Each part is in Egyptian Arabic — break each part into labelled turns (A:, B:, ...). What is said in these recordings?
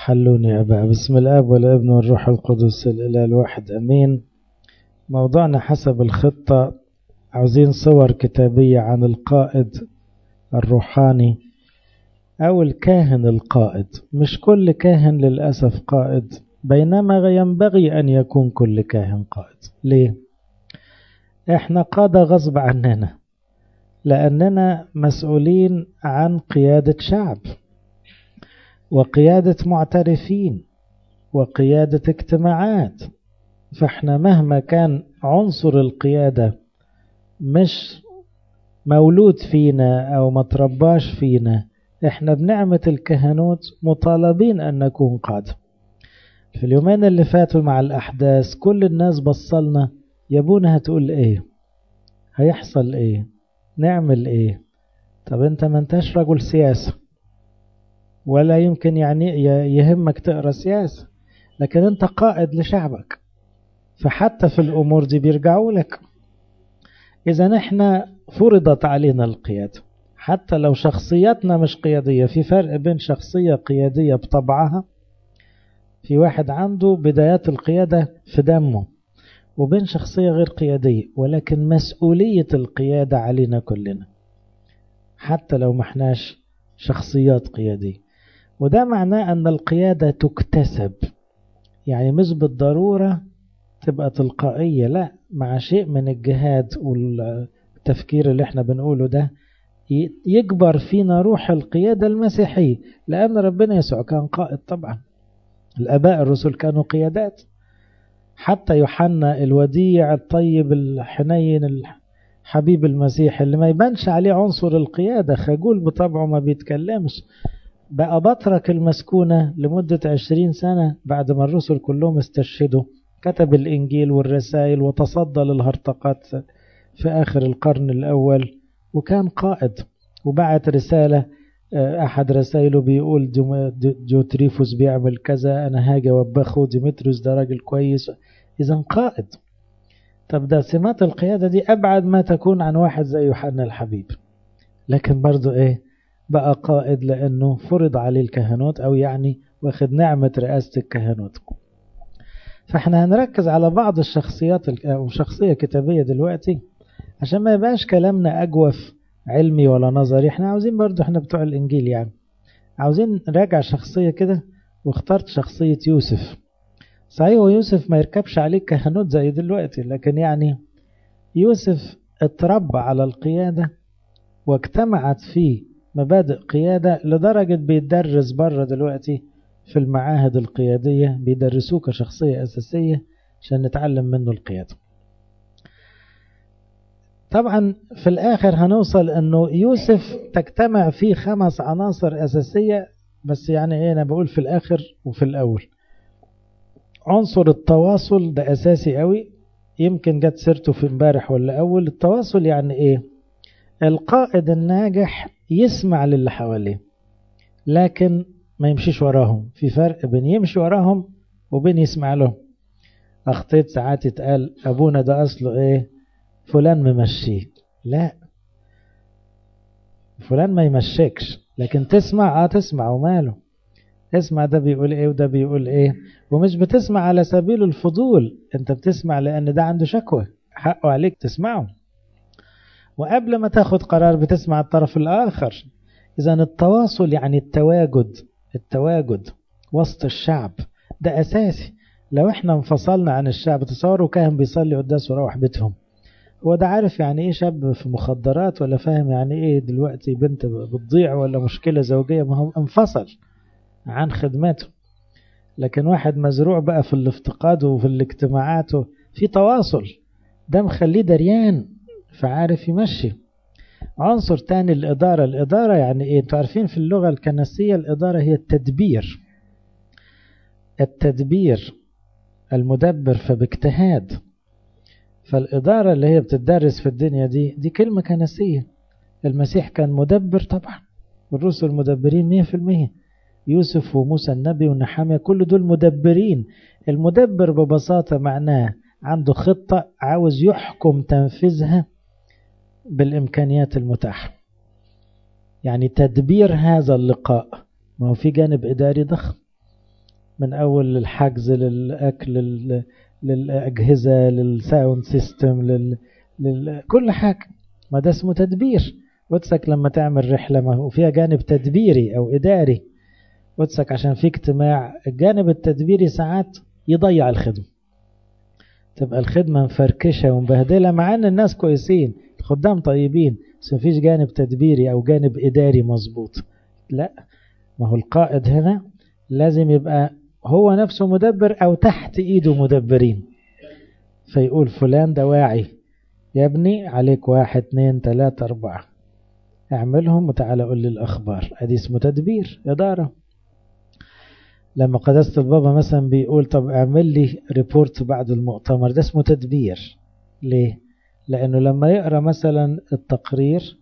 A: حلوني يا أبا بسم الآب والابن والروح القدس الإله الواحد أمين موضوعنا حسب الخطة عاوزين صور كتابية عن القائد الروحاني أو الكاهن القائد مش كل كاهن للأسف قائد بينما ينبغي أن يكون كل كاهن قائد ليه؟ احنا قادة غصب عننا لأننا مسؤولين عن قيادة شعب وقيادة معترفين وقيادة اجتماعات فاحنا مهما كان عنصر القيادة مش مولود فينا أو مترباش فينا احنا بنعمة الكهنوت مطالبين أن نكون قادة في اليومين اللي فاتوا مع الأحداث كل الناس بصلنا يابونا هتقول ايه هيحصل ايه نعمل ايه طب انت ما انتش رجل سياسة ولا يمكن يعني يهمك تقرا سياسة لكن انت قائد لشعبك فحتى في الامور دي بيرجعوا لك اذا احنا فرضت علينا القيادة حتى لو شخصيتنا مش قيادية في فرق بين شخصية قيادية بطبعها في واحد عنده بدايات القيادة في دمه وبين شخصية غير قيادية ولكن مسؤولية القيادة علينا كلنا حتى لو محناش شخصيات قيادية وده معناه أن القيادة تكتسب يعني مش بالضرورة تبقى تلقائية لا مع شيء من الجهاد والتفكير اللي احنا بنقوله ده يكبر فينا روح القيادة المسيحية لأن ربنا يسوع كان قائد طبعا الآباء الرسل كانوا قيادات حتى يوحنا الوديع الطيب الحنين الحبيب المسيح اللي ما يبانش عليه عنصر القيادة خجول بطبعه ما بيتكلمش بقى بطرك المسكونة لمدة عشرين سنة بعد ما الرسل كلهم استشهدوا كتب الإنجيل والرسائل وتصدى للهرطقات في آخر القرن الأول وكان قائد وبعت رسالة أحد رسائله بيقول جوتريفوس بيعمل كذا أنا هاجي وبخه ديمتريوس ده راجل كويس إذا قائد طب ده سمات القيادة دي أبعد ما تكون عن واحد زي يوحنا الحبيب لكن برضو إيه بقى قائد لأنه فرض عليه الكهنوت أو يعني واخد نعمة رئاسة الكهنوت فاحنا هنركز على بعض الشخصيات أو شخصية كتابية دلوقتي عشان ما يبقاش كلامنا أجوف علمي ولا نظري احنا عاوزين برضو احنا بتوع الإنجيل يعني عاوزين نراجع شخصية كده واخترت شخصية يوسف صحيح ويوسف ما يركبش عليه كهنوت زي دلوقتي لكن يعني يوسف اتربى على القيادة واجتمعت فيه مبادئ قيادة لدرجة بيدرس بره دلوقتي في المعاهد القيادية بيدرسوه كشخصية أساسية عشان نتعلم منه القيادة طبعا في الآخر هنوصل أنه يوسف تجتمع فيه خمس عناصر أساسية بس يعني إيه أنا بقول في الآخر وفي الأول عنصر التواصل ده أساسي قوي يمكن جت سيرته في امبارح ولا أول التواصل يعني إيه القائد الناجح يسمع للي حواليه لكن ما يمشيش وراهم في فرق بين يمشي وراهم وبين يسمع لهم أخطيت ساعات يتقال أبونا ده أصله إيه فلان ممشيه لا فلان ما يمشيكش لكن تسمع اه تسمع وماله اسمع ده بيقول ايه وده بيقول ايه ومش بتسمع على سبيل الفضول انت بتسمع لان ده عنده شكوى حقه عليك تسمعه وقبل ما تاخد قرار بتسمع الطرف الاخر اذا التواصل يعني التواجد التواجد وسط الشعب ده اساسي لو احنا انفصلنا عن الشعب تصوروا كاهن بيصلي قداس وروح بيتهم هو ده عارف يعني ايه شاب في مخدرات ولا فاهم يعني ايه دلوقتي بنت بتضيع ولا مشكلة زوجية ما هو انفصل عن خدمته لكن واحد مزروع بقى في الافتقاد وفي الاجتماعات في تواصل ده مخليه دريان فعارف يمشي عنصر تاني الإدارة الإدارة يعني إيه انتوا عارفين في اللغة الكنسية الإدارة هي التدبير التدبير المدبر فباجتهاد فالإدارة اللي هي بتدرس في الدنيا دي دي كلمة كنسية المسيح كان مدبر طبعا والرسل مدبرين مية في المية يوسف وموسى النبي ونحامية كل دول مدبرين المدبر ببساطة معناه عنده خطة عاوز يحكم تنفيذها بالإمكانيات المتاحة يعني تدبير هذا اللقاء ما هو في جانب إداري ضخم من أول للحجز للأكل للأجهزة للساوند سيستم لل... لل... كل حاجة ما ده اسمه تدبير وتسك لما تعمل رحلة ما هو فيها جانب تدبيري أو إداري وتسك عشان في اجتماع الجانب التدبيري ساعات يضيع الخدمة تبقى الخدمة مفركشة ومبهدلة مع أن الناس كويسين الخدام طيبين بس مفيش جانب تدبيري أو جانب إداري مظبوط لا ما هو القائد هنا لازم يبقى هو نفسه مدبر أو تحت إيده مدبرين فيقول فلان ده واعي يا ابني عليك واحد اتنين تلاتة أربعة اعملهم وتعالى قول لي الأخبار أدي اسمه تدبير إدارة لما قداسة البابا مثلا بيقول طب اعمل لي ريبورت بعد المؤتمر ده اسمه تدبير ليه؟ لأنه لما يقرأ مثلا التقرير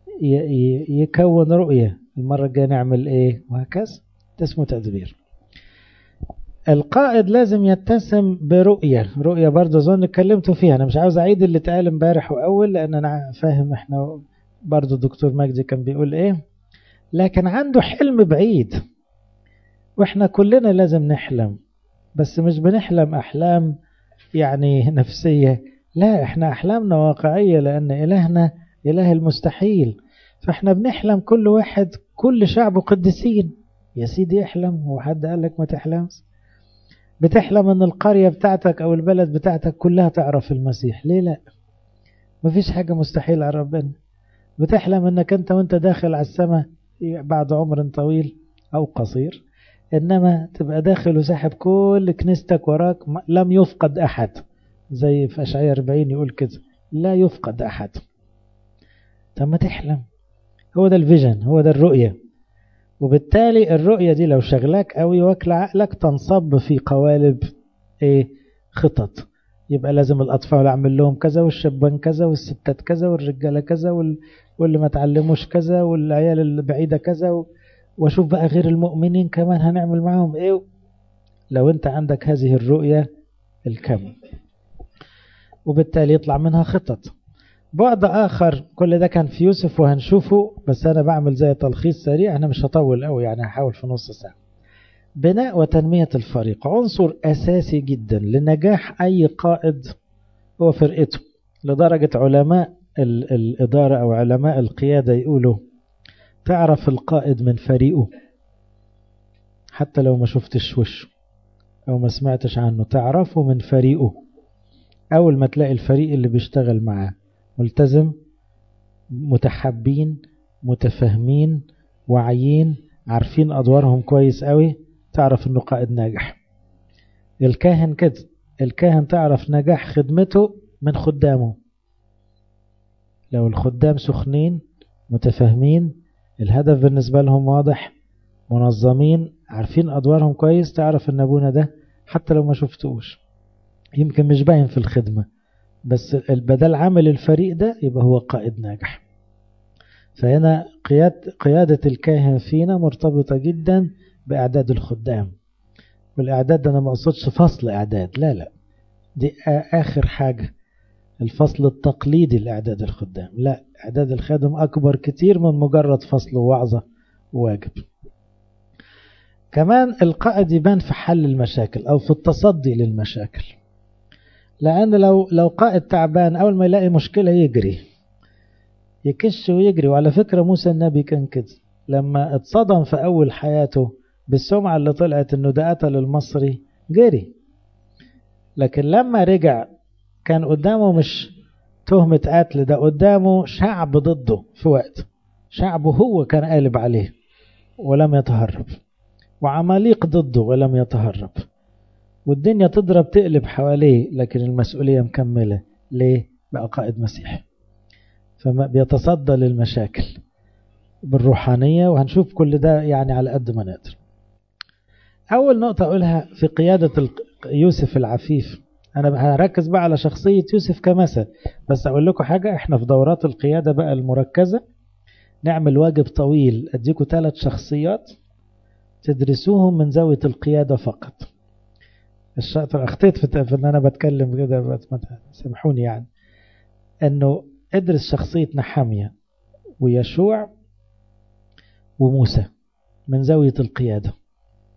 A: يكون رؤية المرة الجاية نعمل ايه وهكذا ده اسمه تدبير القائد لازم يتسم برؤية رؤية برضه أظن اتكلمتوا فيها أنا مش عاوز أعيد اللي اتقال امبارح وأول لأن أنا فاهم إحنا برضه الدكتور مجدي كان بيقول إيه لكن عنده حلم بعيد وإحنا كلنا لازم نحلم بس مش بنحلم أحلام يعني نفسية لا إحنا أحلامنا واقعية لأن إلهنا إله المستحيل فإحنا بنحلم كل واحد كل شعبه قديسين يا سيدي احلم هو حد قال لك ما تحلمش بتحلم ان القرية بتاعتك او البلد بتاعتك كلها تعرف المسيح ليه لا مفيش حاجة مستحيل على ربنا بتحلم انك انت وانت داخل على السماء بعد عمر طويل او قصير انما تبقى داخل وساحب كل كنيستك وراك لم يفقد احد زي في اشعياء 40 يقول كده لا يفقد احد طب ما تحلم هو ده الفيجن هو ده الرؤية وبالتالي الرؤية دي لو شغلاك قوي واكل عقلك تنصب في قوالب ايه خطط يبقى لازم الأطفال أعمل لهم كذا والشبان كذا والستات كذا والرجالة كذا وال... واللي ما تعلموش كذا والعيال البعيدة كذا و... واشوف بقى غير المؤمنين كمان هنعمل معهم ايه لو انت عندك هذه الرؤية الكم وبالتالي يطلع منها خطط بعد آخر كل ده كان في يوسف وهنشوفه بس أنا بعمل زي تلخيص سريع أنا مش هطول قوي يعني هحاول في نص ساعة بناء وتنمية الفريق عنصر أساسي جدا لنجاح أي قائد هو فرقته لدرجة علماء الإدارة أو علماء القيادة يقولوا تعرف القائد من فريقه حتى لو ما شفتش وشه أو ما سمعتش عنه تعرفه من فريقه أول ما تلاقي الفريق اللي بيشتغل معاه ملتزم متحبين متفاهمين واعيين عارفين أدوارهم كويس قوي تعرف أنه قائد ناجح الكاهن كده الكاهن تعرف نجاح خدمته من خدامه لو الخدام سخنين متفاهمين الهدف بالنسبة لهم واضح منظمين عارفين أدوارهم كويس تعرف أن أبونا ده حتى لو ما شفتوش يمكن مش باين في الخدمة بس البدل عامل الفريق ده يبقى هو قائد ناجح فهنا قياد قيادة الكاهن فينا مرتبطة جدا بإعداد الخدام والإعداد أنا ما أقصدش فصل إعداد لا لا دي آخر حاجة الفصل التقليدي لإعداد الخدام لا إعداد الخادم أكبر كتير من مجرد فصل ووعظة وواجب كمان القائد يبان في حل المشاكل أو في التصدي للمشاكل لأن لو لو قائد تعبان أول ما يلاقي مشكلة يجري يكش ويجري وعلى فكرة موسى النبي كان كده لما اتصدم في أول حياته بالسمعة اللي طلعت إنه ده قتل المصري جري لكن لما رجع كان قدامه مش تهمة قتل ده قدامه شعب ضده في وقت شعبه هو كان قالب عليه ولم يتهرب وعماليق ضده ولم يتهرب والدنيا تضرب تقلب حواليه لكن المسؤولية مكملة ليه؟ بقى قائد مسيحي فما بيتصدى للمشاكل بالروحانية وهنشوف كل ده يعني على قد ما نقدر أول نقطة أقولها في قيادة يوسف العفيف أنا هركز بقى على شخصية يوسف كمثل بس أقول لكم حاجة إحنا في دورات القيادة بقى المركزة نعمل واجب طويل أديكم ثلاث شخصيات تدرسوهم من زاوية القيادة فقط الشاطر أخطيت في أن أنا بتكلم كده سامحوني يعني أنه ادرس شخصية نحامية ويشوع وموسى من زاوية القيادة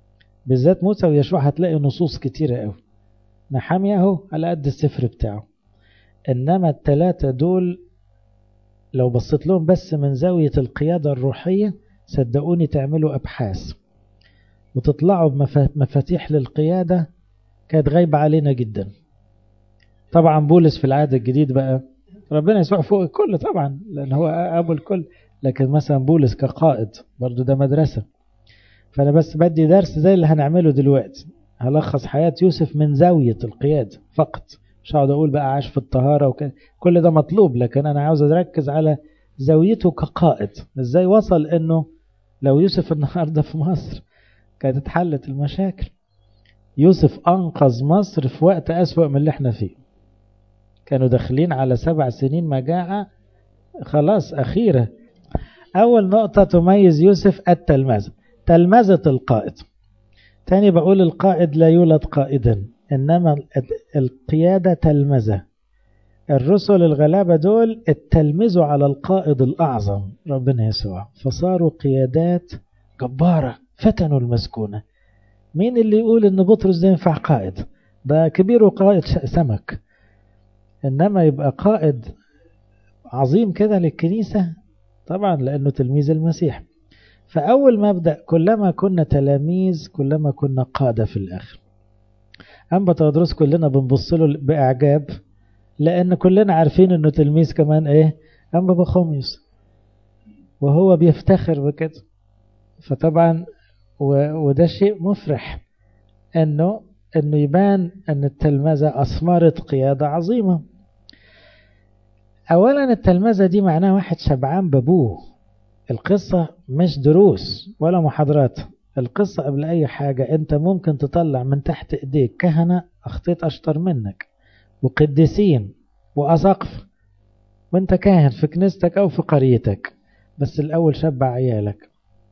A: بالذات موسى ويشوع هتلاقي نصوص كتيرة قوي نحامية اهو على قد السفر بتاعه إنما التلاتة دول لو بصيت لهم بس من زاوية القيادة الروحية صدقوني تعملوا أبحاث وتطلعوا بمفاتيح للقيادة كانت غايبة علينا جدا طبعا بولس في العهد الجديد بقى ربنا يسوع فوق الكل طبعا لأن هو أبو الكل لكن مثلا بولس كقائد برضو ده مدرسة فأنا بس بدي درس زي اللي هنعمله دلوقتي هلخص حياة يوسف من زاوية القيادة فقط مش هقعد أقول بقى عاش في الطهارة وكده كل ده مطلوب لكن أنا عاوز أركز على زاويته كقائد إزاي وصل إنه لو يوسف النهاردة في مصر كانت اتحلت المشاكل يوسف أنقذ مصر في وقت أسوأ من اللي احنا فيه كانوا داخلين على سبع سنين مجاعة خلاص أخيرة أول نقطة تميز يوسف التلمذة تلمذة القائد تاني بقول القائد لا يولد قائدا إنما القيادة تلمذة الرسل الغلابة دول اتلمذوا على القائد الأعظم ربنا يسوع فصاروا قيادات جبارة فتنوا المسكونة مين اللي يقول ان بطرس ده ينفع قائد ده كبير وقائد سمك انما يبقى قائد عظيم كده للكنيسة طبعا لانه تلميذ المسيح فاول مبدأ كلما كنا تلاميذ كلما كنا قادة في الاخر أنبا تدرس كلنا بنبص له بإعجاب لأن كلنا عارفين إنه تلميذ كمان إيه أنبا بخوميوس وهو بيفتخر بكده فطبعا وده شيء مفرح انه انه يبان ان التلمذة اثمرت قيادة عظيمة اولا التلمذة دي معناها واحد شبعان بابوه القصة مش دروس ولا محاضرات القصة قبل اي حاجة انت ممكن تطلع من تحت ايديك كهنة اخطيت اشطر منك وقديسين واساقف وانت كاهن في كنيستك او في قريتك بس الاول شبع عيالك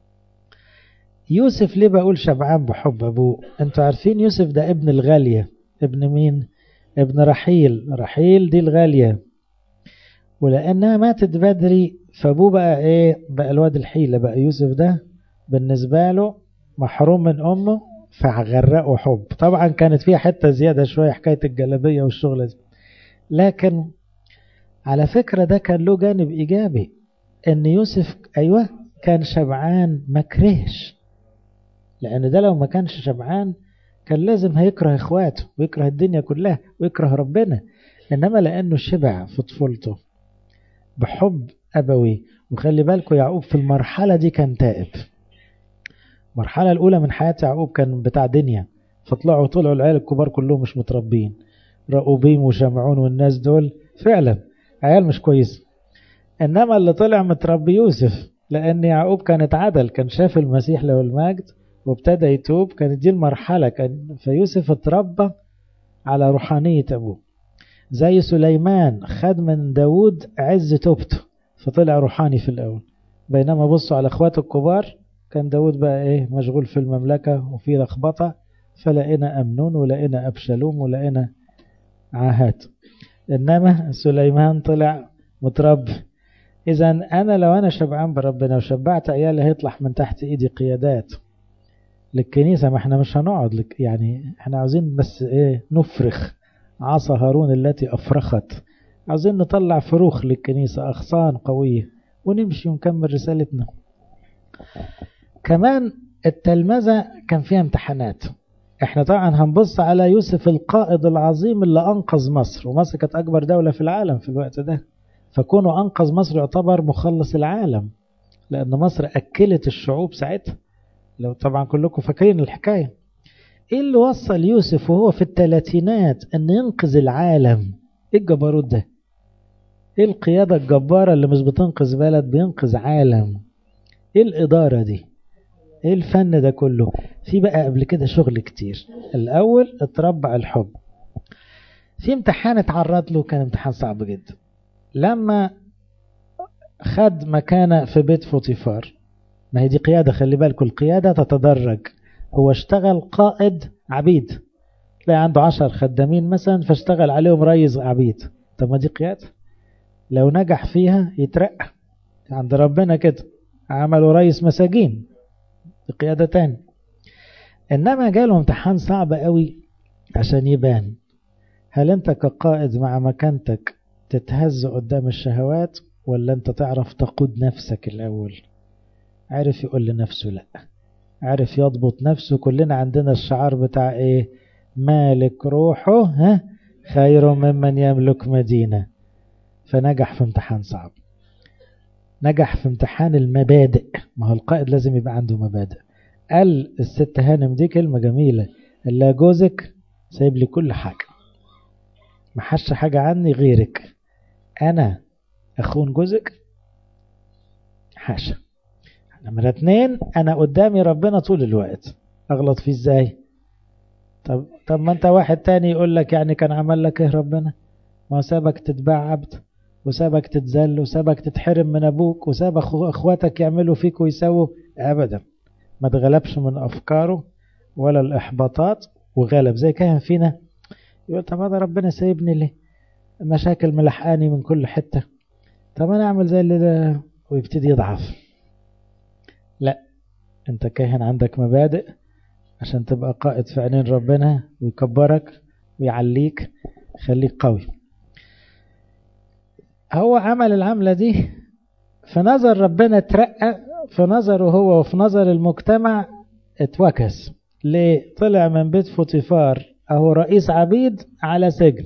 A: يوسف ليه بقول شبعان بحب أبوه أنتوا عارفين يوسف ده ابن الغالية ابن مين ابن رحيل رحيل دي الغالية ولأنها ماتت بدري فأبوه بقى إيه بقى الواد الحيلة بقى يوسف ده بالنسبة له محروم من أمه فغرقه حب طبعا كانت فيها حتة زيادة شوية حكاية الجلابية والشغل دي لكن على فكرة ده كان له جانب إيجابي إن يوسف أيوه كان شبعان ما كرهش لأن ده لو ما كانش شبعان كان لازم هيكره إخواته ويكره الدنيا كلها ويكره ربنا إنما لأنه شبع في طفولته بحب أبوي وخلي بالكم يعقوب في المرحلة دي كان تائب المرحلة الأولى من حياة يعقوب كان بتاع دنيا فطلعوا طلعوا العيال الكبار كلهم مش متربين رأوبيم وشمعون والناس دول فعلا عيال مش كويس إنما اللي طلع متربي يوسف لأن يعقوب كان اتعدل كان شاف المسيح له المجد وابتدى يتوب كانت دي المرحلة كان فيوسف اتربى على روحانية أبوه زي سليمان خد من داود عز توبته فطلع روحاني في الأول بينما بصوا على اخواته الكبار كان داود بقى ايه مشغول في المملكة وفي لخبطة فلقينا أمنون ولقينا أبشالوم ولقينا عاهات إنما سليمان طلع متربي إذا أنا لو أنا شبعان بربنا وشبعت عيالي هيطلع من تحت إيدي قيادات للكنيسة ما احنا مش هنقعد لك يعني احنا عاوزين بس ايه نفرخ عصا هارون التي أفرخت عاوزين نطلع فروخ للكنيسة أغصان قوية ونمشي ونكمل رسالتنا كمان التلمذة كان فيها امتحانات احنا طبعا هنبص على يوسف القائد العظيم اللي أنقذ مصر ومصر كانت أكبر دولة في العالم في الوقت ده فكونه أنقذ مصر يعتبر مخلص العالم لأن مصر أكلت الشعوب ساعتها لو طبعا كلكم فاكرين الحكاية ايه اللي وصل يوسف وهو في الثلاثينات ان ينقذ العالم ايه الجبروت ده ايه القيادة الجبارة اللي مش بتنقذ بلد بينقذ عالم ايه الادارة دي ايه الفن ده كله في بقى قبل كده شغل كتير الاول اتربع الحب في امتحان اتعرض له كان امتحان صعب جدا لما خد مكانة في بيت فوتيفار ما هي دي قيادة خلي بالكم القيادة تتدرج هو اشتغل قائد عبيد تلاقي عنده عشر خدامين مثلا فاشتغل عليهم ريس عبيد طب ما دي قيادة لو نجح فيها يترقى عند ربنا كده عملوا ريس مساجين قيادة تاني إنما جاله امتحان صعب قوي عشان يبان هل أنت كقائد مع مكانتك تتهز قدام الشهوات ولا أنت تعرف تقود نفسك الأول عارف يقول لنفسه لأ عارف يضبط نفسه كلنا عندنا الشعار بتاع إيه مالك روحه ها خير ممن يملك مدينة فنجح في امتحان صعب نجح في امتحان المبادئ ما هو القائد لازم يبقى عنده مبادئ قال الست هانم دي كلمة جميلة قال لها جوزك سايب لي كل حاجة ما حش حاجة عني غيرك أنا أخون جوزك حاشا نمرة اتنين أنا قدامي ربنا طول الوقت أغلط فيه إزاي طب, طب ما أنت واحد تاني يقول لك يعني كان عمل لك إيه ربنا ما سابك تتباع عبد وسابك تتذل وسابك تتحرم من أبوك وساب أخواتك يعملوا فيك ويسووا أبدا ما تغلبش من أفكاره ولا الإحباطات وغلب زي كان فينا يقول طب هذا ربنا سايبني ليه مشاكل ملحقاني من كل حتة طب أنا أعمل زي اللي ده ويبتدي يضعف لا أنت كاهن عندك مبادئ عشان تبقى قائد في عينين ربنا ويكبرك ويعليك خليك قوي هو عمل العملة دي في نظر ربنا ترقى في نظره هو وفي نظر المجتمع اتوكس ليه طلع من بيت فوتيفار اهو رئيس عبيد على سجن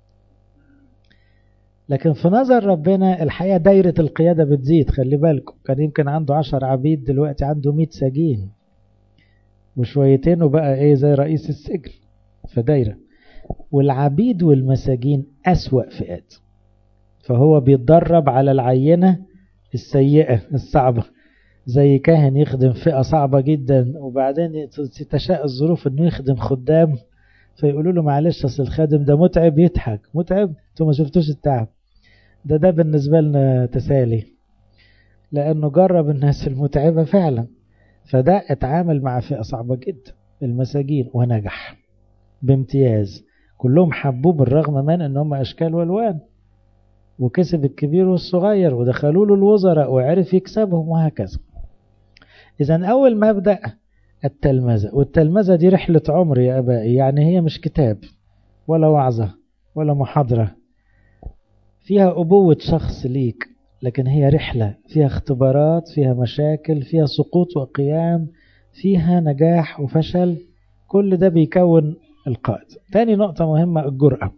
A: لكن في نظر ربنا الحقيقة دايرة القيادة بتزيد خلي بالكم كان يمكن عنده عشر عبيد دلوقتي عنده مئة سجين وشويتين وبقى ايه زي رئيس السجن فدايرة والعبيد والمساجين أسوأ فئات فهو بيتدرب على العينة السيئة الصعبة زي كاهن يخدم فئة صعبة جدا وبعدين تشاء الظروف انه يخدم خدام فيقولوا له معلش اصل الخادم ده متعب يضحك متعب انتوا ما شفتوش التعب ده ده بالنسبة لنا تسالي لانه جرب الناس المتعبة فعلا فده اتعامل مع فئة صعبة جدا المساجين ونجح بامتياز كلهم حبوه بالرغم من ان هم اشكال والوان وكسب الكبير والصغير ودخلوا له الوزراء وعرف يكسبهم وهكذا إذا أول مبدأ التلمذة والتلمذة دي رحلة عمر يا أبائي يعني هي مش كتاب ولا وعظة ولا محاضرة فيها أبوة شخص ليك لكن هي رحلة فيها اختبارات فيها مشاكل فيها سقوط وقيام فيها نجاح وفشل كل ده بيكون القائد تاني نقطة مهمة الجرأة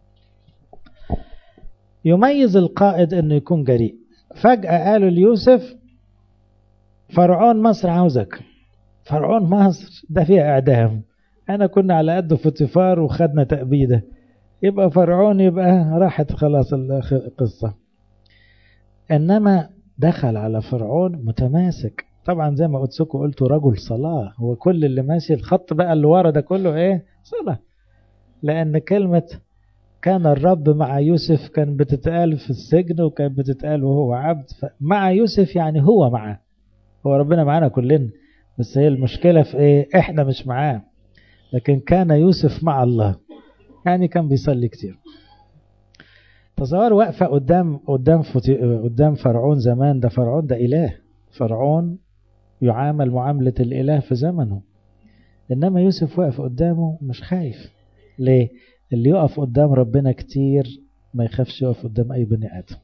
A: يميز القائد انه يكون جريء فجأة قالوا ليوسف فرعون مصر عاوزك فرعون مصر ده فيها اعدام انا كنا على قد فوتيفار وخدنا تأبيده يبقى فرعون يبقى راحت خلاص القصة انما دخل على فرعون متماسك طبعا زي ما قلت لكم قلتوا رجل صلاة هو كل اللي ماشي الخط بقى اللي ورا ده كله ايه صلاة لان كلمة كان الرب مع يوسف كان بتتقال في السجن وكان بتتقال وهو عبد مع يوسف يعني هو معاه هو ربنا معانا كلنا بس هي المشكلة في ايه احنا مش معاه لكن كان يوسف مع الله يعني كان بيصلي كتير تصور واقفة قدام قدام قدام فرعون زمان ده فرعون ده إله فرعون يعامل معاملة الإله في زمنه إنما يوسف واقف قدامه مش خايف ليه؟ اللي يقف قدام ربنا كتير ما يخافش يقف قدام أي بني آدم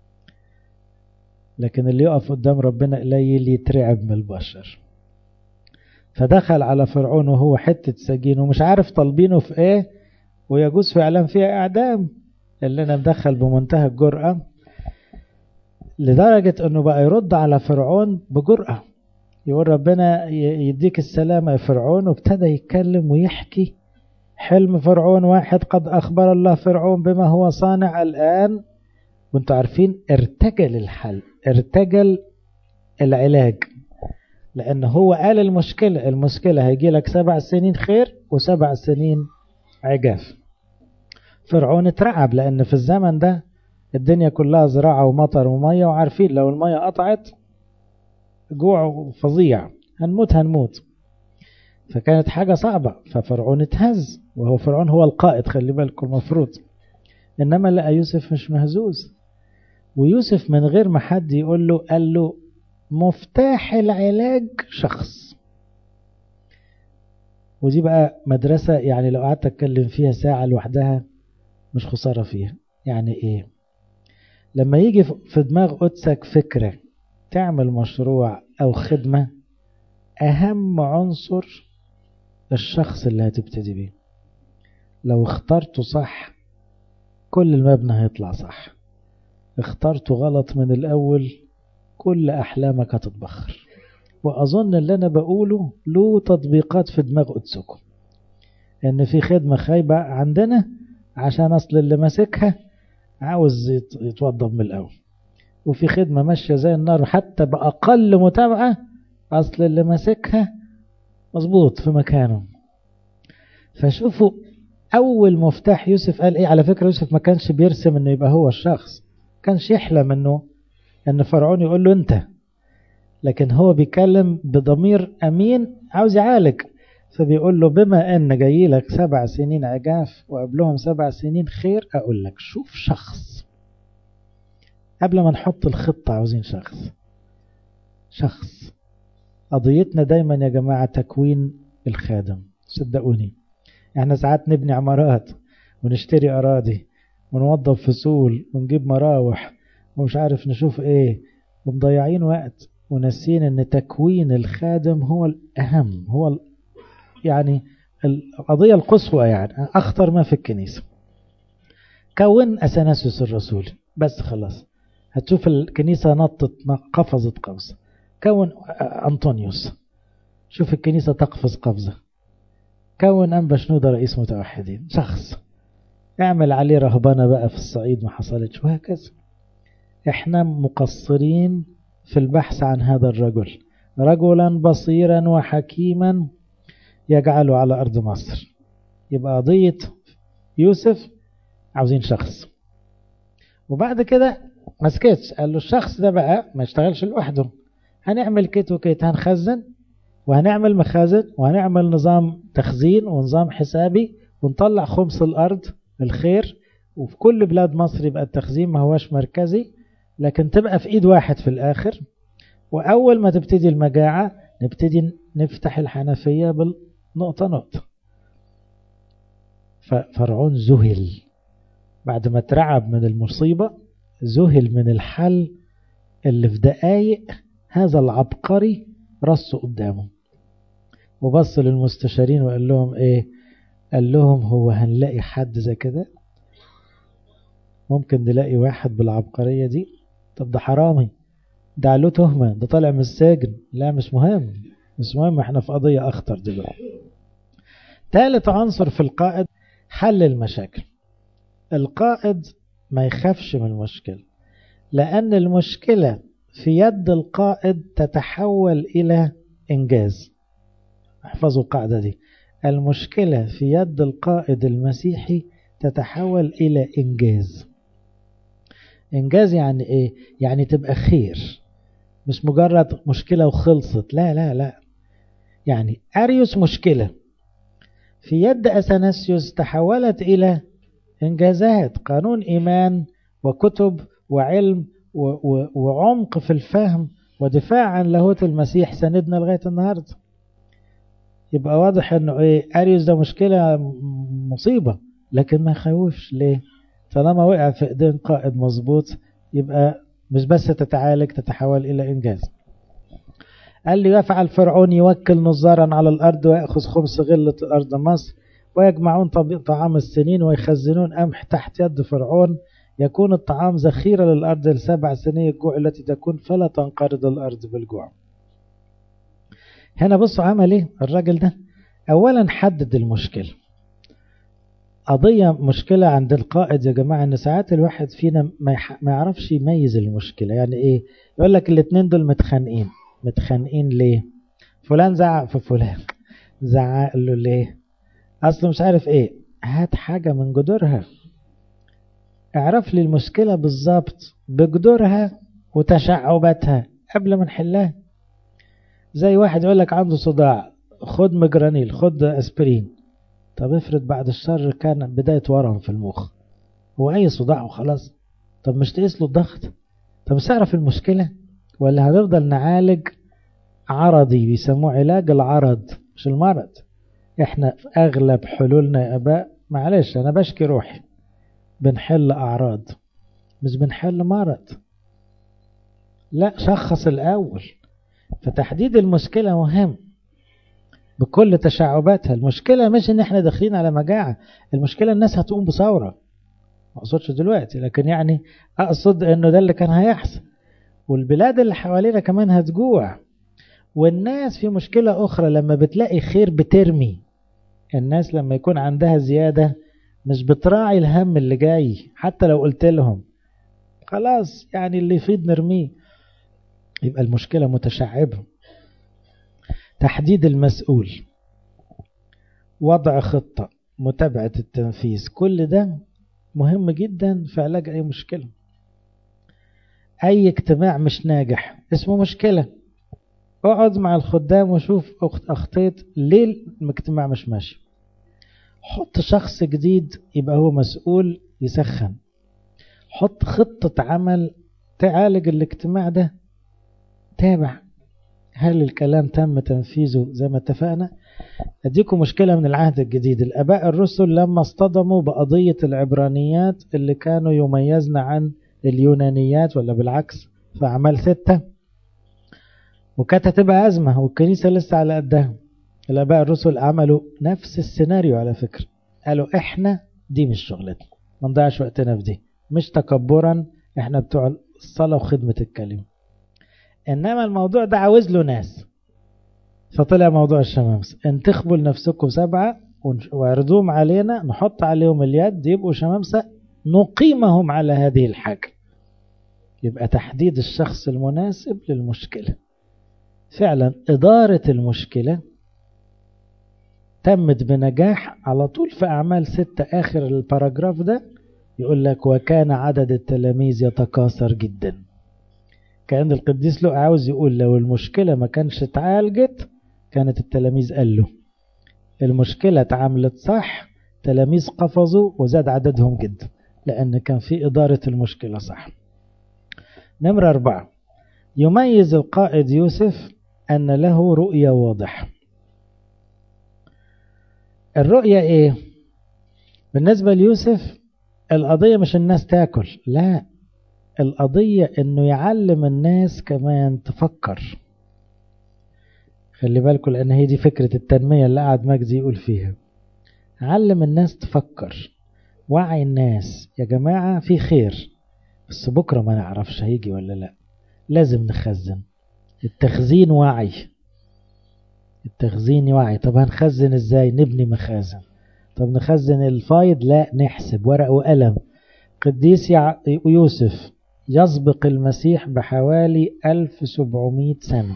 A: لكن اللي يقف قدام ربنا قليل يترعب من البشر فدخل على فرعون وهو حتة سجين ومش عارف طالبينه في ايه ويجوز فعلا فيها اعدام اللي انا مدخل بمنتهى الجرأة لدرجة انه بقى يرد على فرعون بجرأة يقول ربنا يديك السلامة يا فرعون وابتدى يتكلم ويحكي حلم فرعون واحد قد أخبر الله فرعون بما هو صانع الآن وانتوا عارفين ارتجل الحل ارتجل العلاج لأن هو قال المشكلة المشكلة هيجي لك سبع سنين خير وسبع سنين عجاف فرعون اترعب لأن في الزمن ده الدنيا كلها زراعة ومطر ومية وعارفين لو المية قطعت جوع فظيع هنموت هنموت فكانت حاجة صعبة ففرعون اتهز وهو فرعون هو القائد خلي بالكم المفروض إنما لقى يوسف مش مهزوز ويوسف من غير ما حد يقول له قال له مفتاح العلاج شخص ودي بقى مدرسة يعني لو قعدت أتكلم فيها ساعة لوحدها مش خسارة فيها يعني إيه لما يجي في دماغ قدسك فكرة تعمل مشروع أو خدمة أهم عنصر الشخص اللي هتبتدي بيه لو اخترته صح كل المبنى هيطلع صح اخترته غلط من الأول كل أحلامك هتتبخر وأظن اللي أنا بقوله له تطبيقات في دماغ قدسكم إن في خدمة خايبة عندنا عشان أصل اللي ماسكها عاوز يتوضب من الأول وفي خدمة ماشية زي النار حتى بأقل متابعة أصل اللي ماسكها مظبوط في مكانه فشوفوا أول مفتاح يوسف قال إيه على فكرة يوسف ما كانش بيرسم إنه يبقى هو الشخص كانش يحلم إنه إن فرعون يقول له أنت لكن هو بيكلم بضمير أمين عاوز يعالج فبيقول له بما أن جاي لك سبع سنين عجاف وقبلهم سبع سنين خير أقول لك شوف شخص قبل ما نحط الخطة عاوزين شخص شخص قضيتنا دايما يا جماعة تكوين الخادم صدقوني احنا ساعات نبني عمارات ونشتري أراضي ونوظف فصول ونجيب مراوح ومش عارف نشوف ايه ومضيعين وقت ونسين ان تكوين الخادم هو الأهم هو يعني القضية القصوى يعني أخطر ما في الكنيسة كون أثناسيوس الرسول بس خلاص هتشوف الكنيسة نطت قفزت قفزة كون أنطونيوس شوف الكنيسة تقفز قفزة كون أنبا شنودة رئيس متوحدين شخص اعمل عليه رهبنة بقى في الصعيد ما حصلتش وهكذا احنا مقصرين في البحث عن هذا الرجل رجلا بصيرا وحكيما يجعله على أرض مصر يبقى قضية يوسف عاوزين شخص وبعد كده ما سكتش قال له الشخص ده بقى ما يشتغلش لوحده هنعمل كيت وكيت هنخزن وهنعمل مخازن وهنعمل نظام تخزين ونظام حسابي ونطلع خمس الأرض الخير وفي كل بلاد مصر يبقى التخزين ما هواش مركزي لكن تبقى في إيد واحد في الآخر وأول ما تبتدي المجاعة نبتدي نفتح الحنفية بالنقطة نقطة ففرعون ذهل بعد ما اترعب من المصيبة ذهل من الحل اللي في دقايق هذا العبقري رصه قدامه وبص للمستشارين وقال لهم ايه قال لهم هو هنلاقي حد زي كده ممكن نلاقي واحد بالعبقرية دي طب ده حرامي ده له تهمة ده طالع من السجن لا مش مهم مش مهم احنا في قضية اخطر دلوقتي ثالث عنصر في القائد حل المشاكل القائد ما يخافش من المشكلة لأن المشكلة في يد القائد تتحول إلى إنجاز احفظوا القاعدة دي المشكلة في يد القائد المسيحي تتحول إلى إنجاز إنجاز يعني إيه؟ يعني تبقى خير مش مجرد مشكلة وخلصت لا لا لا يعني أريوس مشكلة في يد أثناسيوس تحولت إلى إنجازات قانون إيمان وكتب وعلم وعمق في الفهم ودفاع عن لاهوت المسيح سندنا لغاية النهاردة يبقى واضح انه ايه اريوس ده مشكلة مصيبة لكن ما يخوفش ليه طالما وقع في ايدين قائد مظبوط يبقى مش بس تتعالج تتحول الى انجاز قال لي يفعل فرعون يوكل نظارا على الارض ويأخذ خمس غلة ارض مصر ويجمعون طعام السنين ويخزنون قمح تحت يد فرعون يكون الطعام ذخيرة للأرض لسبع سنين الجوع التي تكون فلا تنقرض الأرض بالجوع هنا بصوا عمل ايه الراجل ده أولا حدد المشكلة قضية مشكلة عند القائد يا جماعة ان ساعات الواحد فينا ما, ما يعرفش يميز المشكلة يعني ايه يقول لك الاتنين دول متخانقين متخانقين ليه فلان زعق في فلان زعق له ليه اصله مش عارف ايه هات حاجة من جذورها اعرف لي المشكلة بالظبط بجذورها وتشعباتها قبل ما نحلها زي واحد يقول لك عنده صداع خد مجرانيل خد اسبرين طب افرض بعد الشر كان بداية ورم في المخ هو اي صداع وخلاص طب مش تقيس له الضغط طب مش تعرف المشكلة ولا هنفضل نعالج عرضي بيسموه علاج العرض مش المرض احنا في اغلب حلولنا يا اباء معلش انا بشكي روحي بنحل اعراض مش بنحل مرض لا شخص الاول فتحديد المشكلة مهم بكل تشعباتها المشكلة مش ان احنا داخلين على مجاعة المشكلة الناس هتقوم بثورة ما اقصدش دلوقتي لكن يعني اقصد انه ده اللي كان هيحصل والبلاد اللي حوالينا كمان هتجوع والناس في مشكلة اخرى لما بتلاقي خير بترمي الناس لما يكون عندها زيادة مش بتراعي الهم اللي جاي حتى لو قلت لهم خلاص يعني اللي يفيد نرميه يبقى المشكلة متشعبة تحديد المسؤول وضع خطة متابعة التنفيذ كل ده مهم جدا في علاج أي مشكلة أي اجتماع مش ناجح اسمه مشكلة اقعد مع الخدام وشوف أخطيت ليه الاجتماع مش ماشي حط شخص جديد يبقى هو مسؤول يسخن حط خطة عمل تعالج الاجتماع ده تابع هل الكلام تم تنفيذه زي ما اتفقنا أديكم مشكلة من العهد الجديد الأباء الرسل لما اصطدموا بقضية العبرانيات اللي كانوا يميزن عن اليونانيات ولا بالعكس في أعمال ستة وكانت هتبقى أزمة والكنيسة لسه على قدها الآباء الرسل عملوا نفس السيناريو على فكرة قالوا إحنا دي مش شغلتنا ما نضيعش وقتنا في دي مش تكبرا إحنا بتوع الصلاة وخدمة الكلمة إنما الموضوع ده عاوز له ناس فطلع موضوع الشمامسة انتخبوا لنفسكم سبعة واعرضوهم علينا نحط عليهم اليد يبقوا شمامسة نقيمهم على هذه الحاجة يبقى تحديد الشخص المناسب للمشكلة فعلا إدارة المشكلة تمت بنجاح على طول في أعمال ستة آخر الباراجراف ده يقول لك وكان عدد التلاميذ يتكاثر جدا كان القديس له عاوز يقول لو المشكلة ما كانش اتعالجت كانت التلاميذ قالوا المشكلة اتعاملت صح تلاميذ قفزوا وزاد عددهم جدا لأن كان في إدارة المشكلة صح نمرة أربعة يميز القائد يوسف أن له رؤية واضحة الرؤية إيه؟ بالنسبة ليوسف القضية مش الناس تاكل لا القضية انه يعلم الناس كمان تفكر خلي بالكم لان هي دي فكرة التنمية اللي قعد مجدي يقول فيها علم الناس تفكر وعي الناس يا جماعة في خير بس بكرة ما نعرفش هيجي ولا لا لازم نخزن التخزين وعي التخزين وعي طب هنخزن ازاي نبني مخازن طب نخزن الفايض لا نحسب ورق وقلم قديس يوسف يسبق المسيح بحوالي 1700 سنة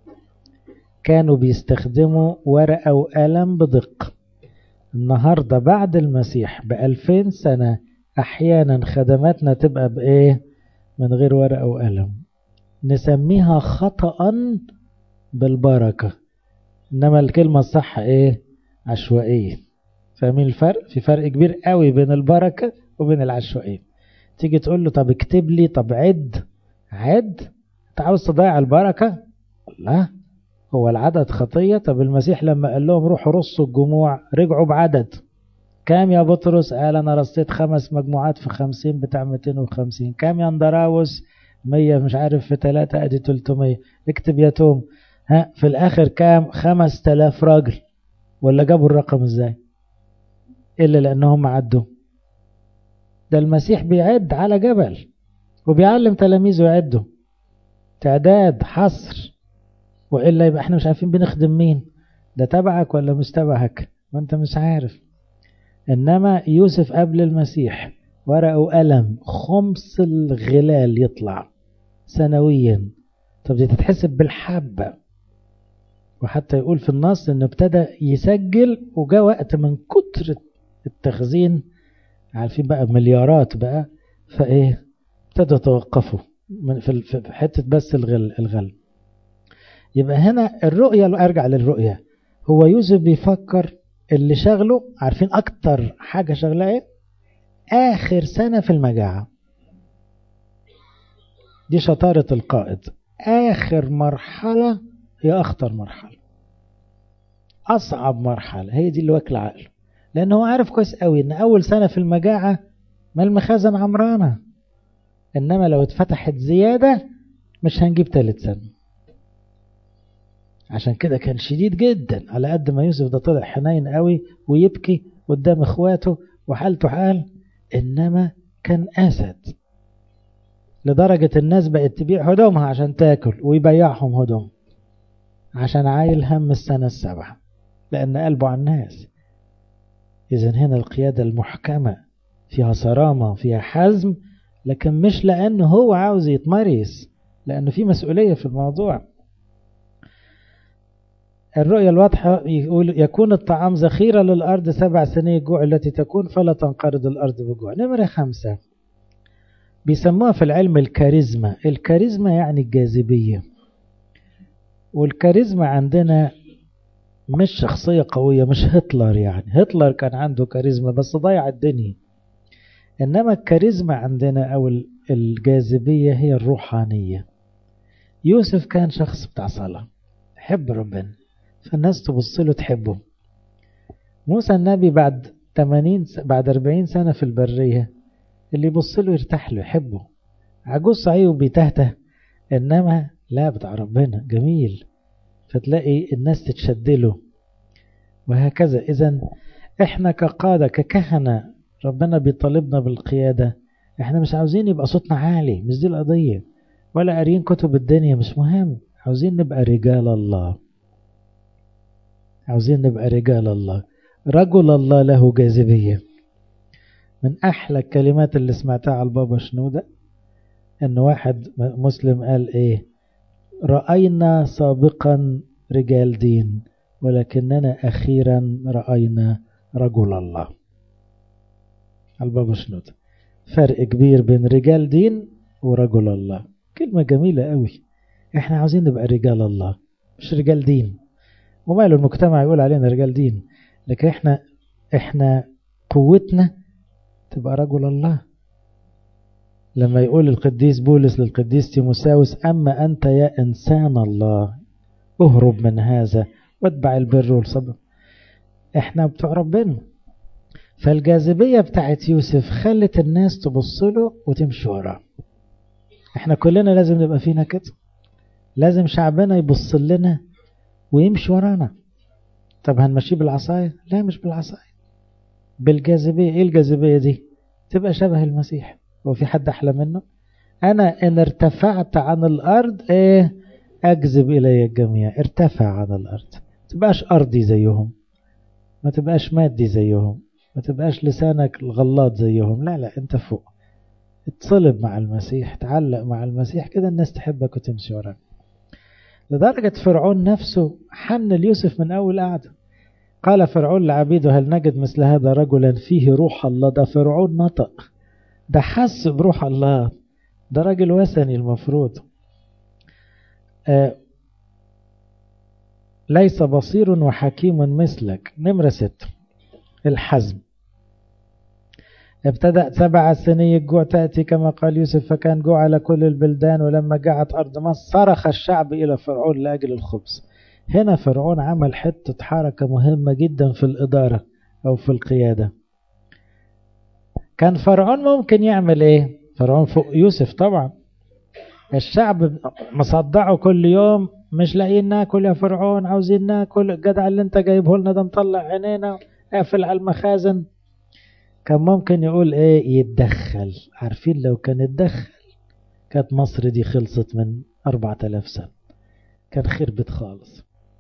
A: كانوا بيستخدموا ورقة وقلم بدقة النهاردة بعد المسيح بألفين سنة أحيانا خدماتنا تبقى بإيه من غير ورقة وقلم نسميها خطأ بالبركة إنما الكلمة الصح إيه عشوائية فاهمين الفرق في فرق كبير قوي بين البركة وبين العشوائية تيجي تقول له طب اكتب لي طب عد عد انت عاوز تضيع البركة لا هو العدد خطية طب المسيح لما قال لهم روحوا رصوا الجموع رجعوا بعدد كام يا بطرس قال انا رصيت خمس مجموعات في خمسين بتاع 250 كام يا اندراوس مية مش عارف في ثلاثة ادي 300 اكتب يا توم ها في الاخر كام خمس تلاف راجل ولا جابوا الرقم ازاي الا لانهم عدوا ده المسيح بيعد على جبل وبيعلم تلاميذه يعدوا تعداد حصر وإلا يبقى احنا مش عارفين بنخدم مين ده تبعك ولا مش تبعك وانت مش عارف إنما يوسف قبل المسيح ورقة وقلم خمس الغلال يطلع سنويا طب دي تتحسب بالحبة وحتى يقول في النص انه ابتدى يسجل وجاء وقت من كتر التخزين عارفين بقى مليارات بقى فايه ابتدوا توقفوا في حتة بس الغل الغل يبقى هنا الرؤية ارجع للرؤية هو يوسف بيفكر اللي شغله عارفين اكتر حاجة شغله ايه اخر سنة في المجاعة دي شطارة القائد اخر مرحلة هي اخطر مرحلة أصعب مرحلة هي دي اللي واكلة عقله لأن هو عارف كويس قوي إن أول سنة في المجاعة ما المخازن عمرانة إنما لو اتفتحت زيادة مش هنجيب تالت سنة عشان كده كان شديد جدا على قد ما يوسف ده طلع حنين قوي ويبكي قدام اخواته وحالته حال انما كان اسد لدرجة الناس بقت تبيع هدومها عشان تاكل ويبيعهم هدوم عشان عايل هم السنة السبعة لأن قلبه على الناس إذا هنا القيادة المحكمة فيها صرامة فيها حزم لكن مش لأنه هو عاوز يتمرس لأنه في مسؤولية في الموضوع الرؤية الواضحة يقول يكون الطعام ذخيرة للأرض سبع سنين الجوع التي تكون فلا تنقرض الأرض بجوع نمرة خمسة بيسموها في العلم الكاريزما الكاريزما يعني الجاذبية والكاريزما عندنا مش شخصية قوية مش هتلر يعني هتلر كان عنده كاريزما بس ضيع الدنيا إنما الكاريزما عندنا أو الجاذبية هي الروحانية يوسف كان شخص بتاع صلاة حب ربنا فالناس تبص له تحبه موسى النبي بعد 80 بعد 40 سنة في البرية اللي يبص له يرتاح له يحبه عجوز صحيح وبيتهته إنما لا بتاع ربنا جميل فتلاقي الناس تتشد له وهكذا إذا إحنا كقادة ككهنة ربنا بيطالبنا بالقيادة إحنا مش عاوزين يبقى صوتنا عالي مش دي القضية ولا قاريين كتب الدنيا مش مهم عاوزين نبقى رجال الله عاوزين نبقى رجال الله رجل الله له جاذبية من أحلى الكلمات اللي سمعتها على البابا شنودة أن واحد مسلم قال إيه رأينا سابقا رجال دين ولكننا أخيرا رأينا رجل الله البابا شنودة فرق كبير بين رجال دين ورجل الله كلمة جميلة قوي احنا عاوزين نبقى رجال الله مش رجال دين وماله المجتمع يقول علينا رجال دين لكن احنا احنا قوتنا تبقى رجل الله لما يقول القديس بولس للقديس تيموساوس أما أنت يا إنسان الله اهرب من هذا واتبع البر والصبر احنا بتوع ربنا فالجاذبية بتاعت يوسف خلت الناس تبص له وتمشي وراه احنا كلنا لازم نبقى فينا كده لازم شعبنا يبص لنا ويمشي ورانا طب هنمشيه بالعصاية لا مش بالعصاية بالجاذبية ايه الجاذبية دي تبقى شبه المسيح هو في حد احلى منه انا ان ارتفعت عن الارض ايه اجذب الي الجميع ارتفع عن الارض تبقاش ارضي زيهم ما تبقاش مادي زيهم ما تبقاش لسانك الغلاط زيهم لا لا انت فوق اتصلب مع المسيح تعلق مع المسيح كده الناس تحبك وتمشي وراك لدرجة فرعون نفسه حن ليوسف من أول قعدة قال فرعون لعبيده هل نجد مثل هذا رجلا فيه روح الله ده فرعون نطق ده حس بروح الله ده راجل وثني المفروض آه ليس بصير وحكيم مثلك نمرة ست الحزم ابتدأ سبع سنين الجوع تأتي كما قال يوسف فكان جوع على كل البلدان ولما جاءت أرض مصر صرخ الشعب إلى فرعون لأجل الخبز هنا فرعون عمل حتة حركة مهمة جدا في الإدارة أو في القيادة كان فرعون ممكن يعمل إيه فرعون فوق يوسف طبعا الشعب مصدعه كل يوم مش لاقيين ناكل يا فرعون عاوزين ناكل الجدع اللي انت جايبه لنا ده مطلع عينينا قافل على المخازن كان ممكن يقول ايه يتدخل عارفين لو كان يتدخل كانت مصر دي خلصت من أربعة آلاف سنة كان خربت خالص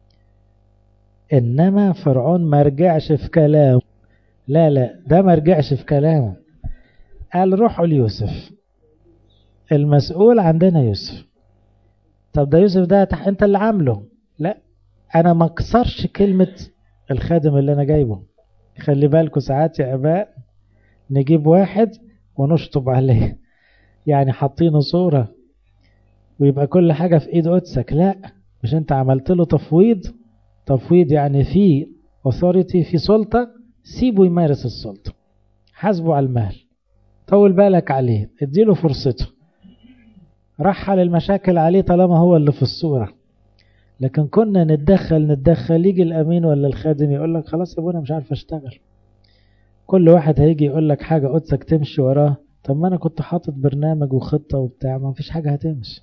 A: إنما فرعون ما رجعش في كلامه لا لا ده ما رجعش في كلامه قال روحوا ليوسف المسؤول عندنا يوسف طب ده يوسف ده انت اللي عامله لا انا ما اكسرش كلمة الخادم اللي انا جايبه خلي بالكوا ساعات يا اباء نجيب واحد ونشطب عليه يعني حاطينه صورة ويبقى كل حاجة في ايد قدسك لا مش انت عملت له تفويض تفويض يعني في authority في سلطة سيبه يمارس السلطة حاسبه على المال طول بالك عليه اديله فرصته رحل المشاكل عليه طالما هو اللي في الصورة لكن كنا نتدخل نتدخل يجي الأمين ولا الخادم يقول لك خلاص يا ابونا مش عارف أشتغل كل واحد هيجي يقول لك حاجة قدسك تمشي وراه طب ما أنا كنت حاطط برنامج وخطة وبتاع ما فيش حاجة هتمشي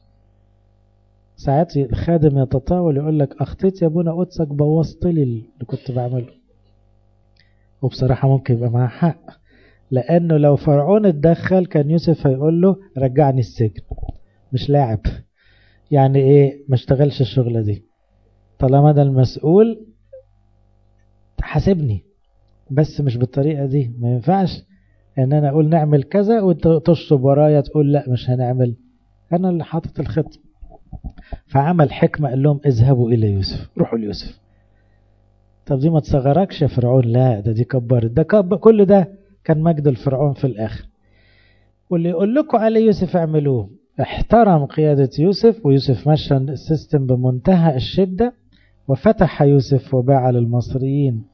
A: ساعات الخادم يتطاول يقول لك أخطيت يا ابونا قدسك بوظت لي اللي كنت بعمله وبصراحة ممكن يبقى معاه حق لأنه لو فرعون اتدخل كان يوسف هيقول له رجعني السجن مش لاعب يعني ايه ما اشتغلش الشغلة دي طالما ده المسؤول حاسبني بس مش بالطريقة دي ما ينفعش ان انا اقول نعمل كذا وانت تشطب ورايا تقول لا مش هنعمل انا اللي حاطط الخطة فعمل حكمة قال لهم اذهبوا الى يوسف روحوا ليوسف طب دي ما تصغركش يا فرعون لا ده دي كبرت ده كب كل ده كان مجد الفرعون في الاخر واللي يقول لكم على يوسف اعملوه احترم قيادة يوسف ويوسف مشى السيستم بمنتهى الشدة وفتح يوسف وباع للمصريين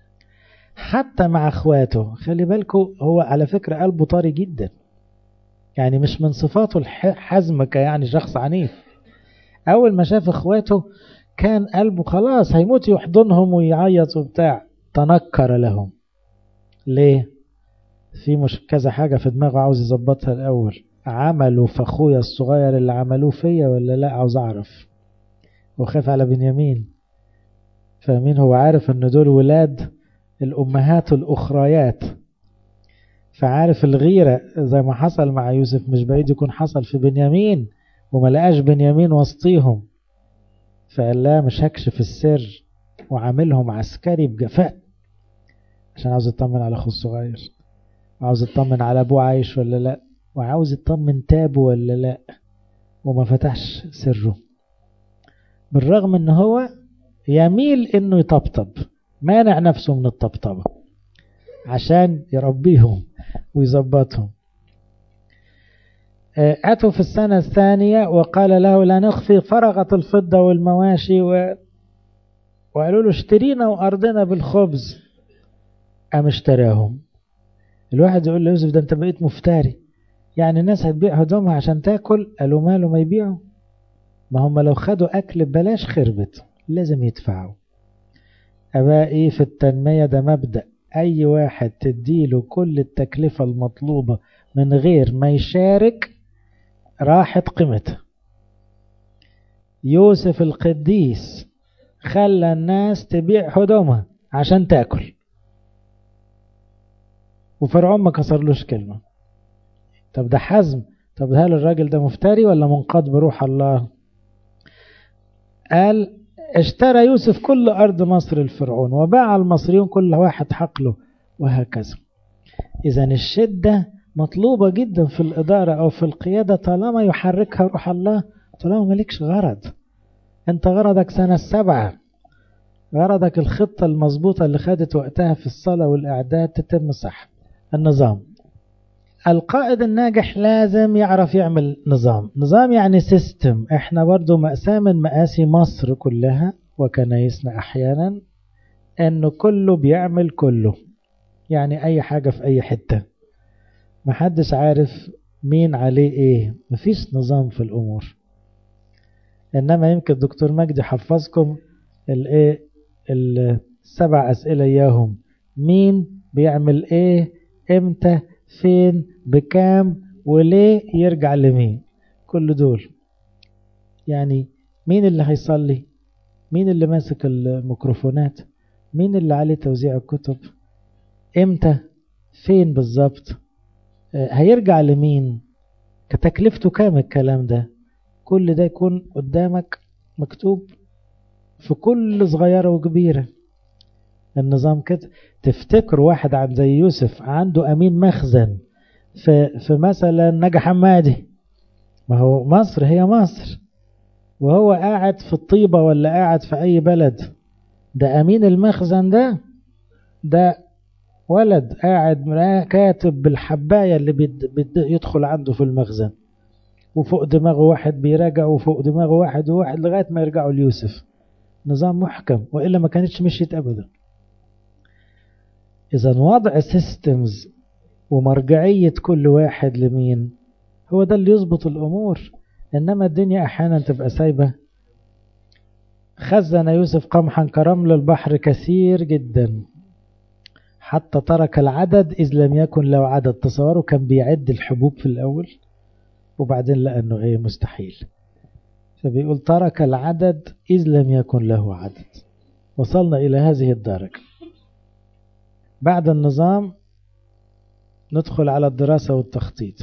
A: حتى مع اخواته خلي بالكم هو على فكرة قلبه طري جدا يعني مش من صفاته الحزم كيعني شخص عنيف اول ما شاف اخواته كان قلبه خلاص هيموت يحضنهم ويعيط وبتاع تنكر لهم ليه في مش كذا حاجة في دماغه عاوز يظبطها الأول عملوا في أخويا الصغير اللي عملوه فيا ولا لا عاوز أعرف وخاف على بنيامين فمين هو عارف ان دول ولاد الأمهات الأخريات فعارف الغيرة زي ما حصل مع يوسف مش بعيد يكون حصل في بنيامين وما لقاش بنيامين وسطيهم فقال لا مش هكشف السر وعاملهم عسكري بجفاء عشان عاوز يطمن على اخوه الصغير وعاوز يطمن على ابوه عايش ولا لا وعاوز يطمن تابه ولا لا وما فتحش سره بالرغم ان هو يميل انه يطبطب مانع نفسه من الطبطبة عشان يربيهم ويظبطهم أتوا في السنة الثانية وقال له لا نخفي فرغت الفضة والمواشي و... وقالوا له اشترينا وأرضنا بالخبز أم اشتراهم الواحد يقول له يوسف ده انت بقيت مفتري يعني الناس هتبيع هدومها عشان تاكل قالوا ماله ما يبيعوا ما هم لو خدوا أكل ببلاش خربت لازم يدفعوا أبائي في التنمية ده مبدأ أي واحد تديله كل التكلفة المطلوبة من غير ما يشارك راحت قيمته يوسف القديس خلى الناس تبيع هدومها عشان تاكل وفرعون ما كسرلوش كلمة طب ده حزم طب هل الراجل ده مفتري ولا منقاد بروح الله قال اشترى يوسف كل أرض مصر الفرعون وباع المصريون كل واحد حقله وهكذا إذا الشدة مطلوبة جدا في الإدارة أو في القيادة طالما يحركها روح الله طالما مالكش غرض أنت غرضك سنة السبعة غرضك الخطة المظبوطة اللي خدت وقتها في الصلاة والإعداد تتم صح النظام القائد الناجح لازم يعرف يعمل نظام نظام يعني سيستم احنا برضو مأساة من مآسي مصر كلها وكنايسنا احيانا انه كله بيعمل كله يعني اي حاجة في اي حتة محدش عارف مين عليه ايه مفيش نظام في الامور انما يمكن الدكتور مجدي حفظكم الايه السبع اسئلة اياهم مين بيعمل ايه امتى فين بكام وليه يرجع لمين كل دول يعني مين اللي هيصلي مين اللي ماسك الميكروفونات مين اللي عليه توزيع الكتب امتى فين بالظبط هيرجع لمين كتكلفته كام الكلام ده كل ده يكون قدامك مكتوب في كل صغيرة وكبيرة النظام كده تفتكر واحد عن زي يوسف عنده أمين مخزن في, في مثلا نجا حمادي ما هو مصر هي مصر وهو قاعد في الطيبة ولا قاعد في أي بلد ده أمين المخزن ده ده ولد قاعد كاتب بالحباية اللي يدخل عنده في المخزن وفوق دماغه واحد بيراجع وفوق دماغه واحد وواحد لغاية ما يرجعوا ليوسف نظام محكم وإلا ما كانتش مشيت أبدا إذا وضع سيستمز ومرجعية كل واحد لمين هو ده اللي يظبط الأمور إنما الدنيا أحيانا تبقى سايبة خزن يوسف قمحا كرمل البحر كثير جدا حتى ترك العدد إذ لم يكن له عدد تصوروا كان بيعد الحبوب في الأول وبعدين لقى أنه إيه مستحيل فبيقول ترك العدد إذ لم يكن له عدد وصلنا إلى هذه الدرجة بعد النظام ندخل على الدراسة والتخطيط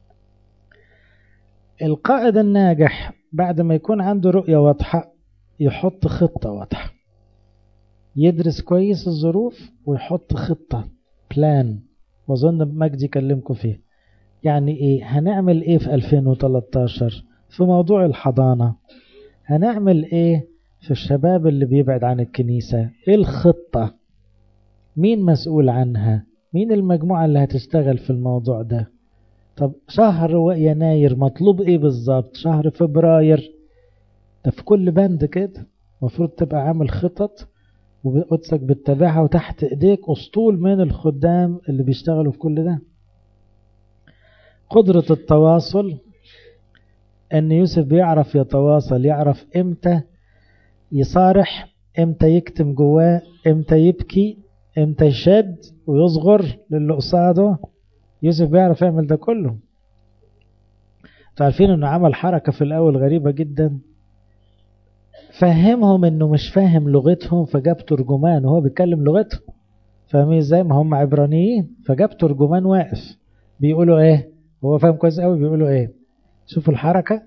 A: القائد الناجح بعد ما يكون عنده رؤية واضحة يحط خطة واضحة يدرس كويس الظروف ويحط خطة بلان وظن مجدي كلمكم فيه يعني ايه هنعمل ايه في 2013 في موضوع الحضانة هنعمل ايه في الشباب اللي بيبعد عن الكنيسة ايه الخطة مين مسؤول عنها مين المجموعة اللي هتشتغل في الموضوع ده طب شهر يناير مطلوب ايه بالظبط شهر فبراير ده في كل بند كده المفروض تبقى عامل خطط وقدسك بتتابعها وتحت ايديك اسطول من الخدام اللي بيشتغلوا في كل ده قدرة التواصل ان يوسف بيعرف يتواصل يعرف امتى يصارح امتى يكتم جواه امتى يبكي امتى يشد ويصغر للي قصاده يوسف بيعرف يعمل ده كله تعرفين انه عمل حركة في الاول غريبة جدا فهمهم انه مش فاهم لغتهم فجاب ترجمان وهو بيتكلم لغتهم فاهمين ازاي ما هم عبرانيين فجاب ترجمان واقف بيقولوا ايه هو فاهم كويس قوي بيقولوا ايه شوفوا الحركة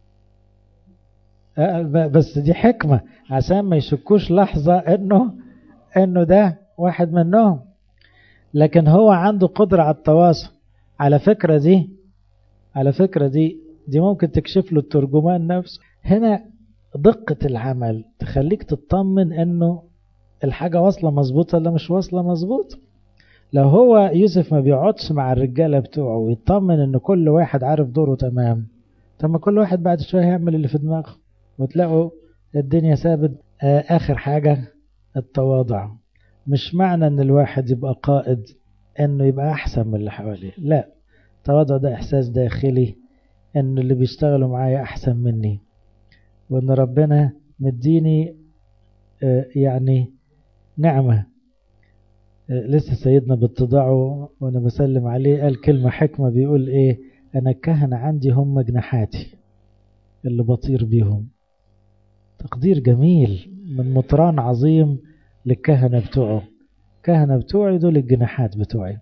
A: بس دي حكمة عشان ما يشكوش لحظة انه انه ده واحد منهم لكن هو عنده قدرة على التواصل على فكرة دي على فكرة دي دي ممكن تكشف له الترجمان نفسه هنا دقة العمل تخليك تطمن انه الحاجة واصلة مظبوطة ولا مش واصلة مظبوط لو هو يوسف ما بيقعدش مع الرجالة بتوعه ويطمن ان كل واحد عارف دوره تمام طب ما كل واحد بعد شوية هيعمل اللي في دماغه وتلاقوا الدنيا ثابت اخر حاجة التواضع مش معنى ان الواحد يبقى قائد انه يبقى احسن من اللي حواليه لا التواضع ده احساس داخلي ان اللي بيشتغلوا معايا احسن مني وان ربنا مديني يعني نعمة لسه سيدنا باتضاعه وانا بسلم عليه قال كلمة حكمة بيقول ايه انا الكهنة عندي هم جناحاتي اللي بطير بيهم تقدير جميل من مطران عظيم للكهنة بتوعه كهنة بتوعي دول الجناحات بتوعي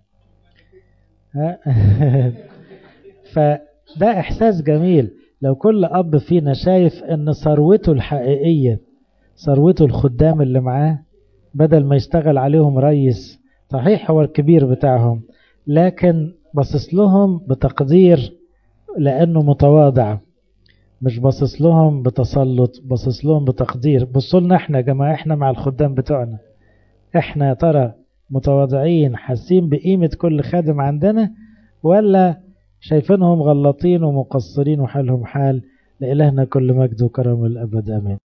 A: فده احساس جميل لو كل اب فينا شايف ان ثروته الحقيقية ثروته الخدام اللي معاه بدل ما يشتغل عليهم ريس صحيح هو الكبير بتاعهم لكن بصص لهم بتقدير لانه متواضع مش باصص لهم بتسلط باصص لهم بتقدير بصوا لنا احنا يا جماعه احنا مع الخدام بتوعنا احنا يا ترى متواضعين حاسين بقيمه كل خادم عندنا ولا شايفينهم غلطين ومقصرين وحالهم حال لإلهنا كل مجد وكرم الأبد آمين